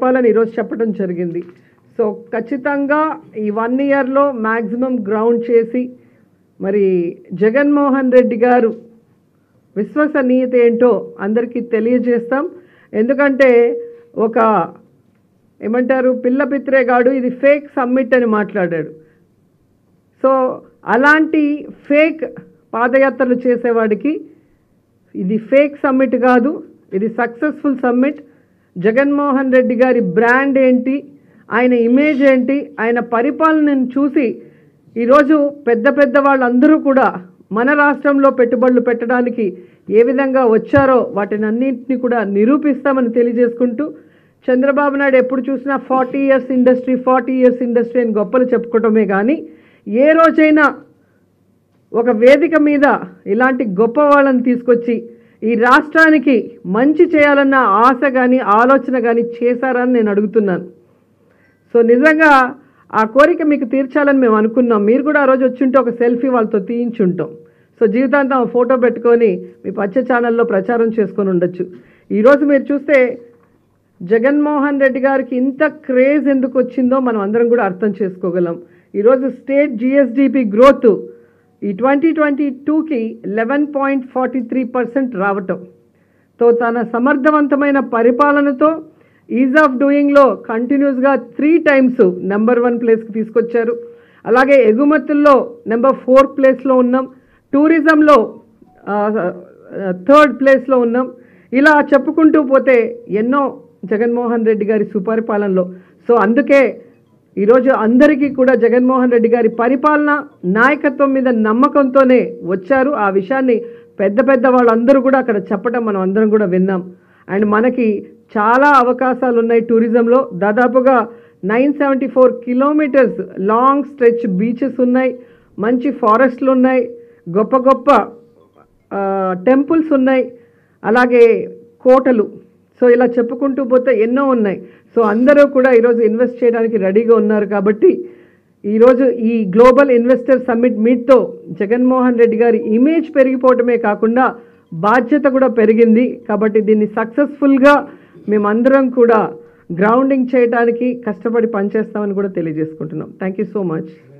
చెప్పాలని ఈరోజు చెప్పడం జరిగింది సో ఖచ్చితంగా ఈ వన్ ఇయర్లో మ్యాక్సిమం గ్రౌండ్ చేసి మరి జగన్మోహన్ రెడ్డి గారు విశ్వసనీయత ఏంటో అందరికీ తెలియజేస్తాం ఎందుకంటే ఒక ఏమంటారు పిల్ల పిత్రేగాడు ఇది ఫేక్ సమ్మిట్ అని మాట్లాడాడు సో అలాంటి ఫేక్ పాదయాత్రలు చేసేవాడికి ఇది ఫేక్ సమ్మిట్ కాదు ఇది సక్సెస్ఫుల్ సమ్మిట్ జగన్మోహన్ రెడ్డి గారి బ్రాండ్ ఏంటి ఆయన ఇమేజ్ ఏంటి ఆయన పరిపాలనను చూసి ఈరోజు పెద్ద పెద్ద వాళ్ళందరూ కూడా మన రాష్ట్రంలో పెట్టుబడులు పెట్టడానికి ఏ విధంగా వచ్చారో వాటిని అన్నింటినీ కూడా నిరూపిస్తామని తెలియజేసుకుంటూ చంద్రబాబు నాయుడు ఎప్పుడు చూసినా forty years industry forty years industry అని గొప్పలు చెప్పుకోవటమే కానీ ఏ రోజైనా ఒక వేదిక మీద ఇలాంటి గొప్ప వాళ్ళని తీసుకొచ్చి ఈ రాష్ట్రానికి మంచి చేయాలన్న ఆశ కానీ ఆలోచన కానీ చేశారని నేను అడుగుతున్నాను సో నిజంగా ఆ కోరిక మీకు తీర్చాలని మేము అనుకున్నాం మీరు కూడా ఆ రోజు వచ్చింటే ఒక సెల్ఫీ వాళ్ళతో తీయించుంటాం సో జీవితాంతం ఆ ఫోటో పెట్టుకొని మీ పచ్చ ఛానల్లో ప్రచారం చేసుకొని ఉండొచ్చు ఈరోజు మీరు చూస్తే జగన్మోహన్ రెడ్డి గారికి ఇంత క్రేజ్ ఎందుకు వచ్చిందో మనం అందరం కూడా అర్థం చేసుకోగలం ఈరోజు స్టేట్ జిఎస్డిపి గ్రోత్ ఈ ట్వంటీ ట్వంటీ టూకి eleven point forty three percent రావటం తో తన సమర్థవంతమైన పరిపాలనతో ఈజ్ ఆఫ్ డూయింగ్లో కంటిన్యూస్గా త్రీ టైమ్స్ నెంబర్ వన్ ప్లేస్కి తీసుకొచ్చారు అలాగే ఎగుమతుల్లో నెంబర్ ఫోర్ ప్లేస్లో ఉన్నాం టూరిజంలో థర్డ్ ప్లేస్లో ఉన్నాం ఇలా చెప్పుకుంటూ పోతే ఎన్నో జగన్మోహన్ రెడ్డి గారి సుపరిపాలనలో సో అందుకే ఈరోజు అందరికీ కూడా జగన్మోహన్ రెడ్డి గారి పరిపాలన నాయకత్వం మీద నమ్మకంతోనే వచ్చారు ఆ విషయాన్ని పెద్ద పెద్ద వాళ్ళందరూ కూడా అక్కడ చెప్పడం మనం అందరం కూడా విన్నాం అండ్ మనకి చాలా అవకాశాలు ఉన్నాయి టూరిజంలో దాదాపుగా nine seventy four kilometres long stretch beaches ఉన్నాయి మంచి ఫారెస్ట్లు ఉన్నాయి గొప్ప గొప్ప టెంపుల్స్ ఉన్నాయి అలాగే కోటలు సో ఇలా చెప్పుకుంటూ పోతే ఎన్నో ఉన్నాయి సో అందరూ కూడా ఈరోజు ఇన్వెస్ట్ చేయడానికి రెడీగా ఉన్నారు కాబట్టి ఈరోజు ఈ గ్లోబల్ ఇన్వెస్టర్ సమ్మిట్ మీట్తో జగన్మోహన్ రెడ్డి గారి ఇమేజ్ పెరిగిపోవటమే కాకుండా బాధ్యత కూడా పెరిగింది కాబట్టి దీన్ని సక్సెస్ఫుల్గా మేమందరం కూడా గ్రౌండింగ్ చేయడానికి కష్టపడి పనిచేస్తామని కూడా తెలియజేసుకుంటున్నాం థ్యాంక్ యూ సో మచ్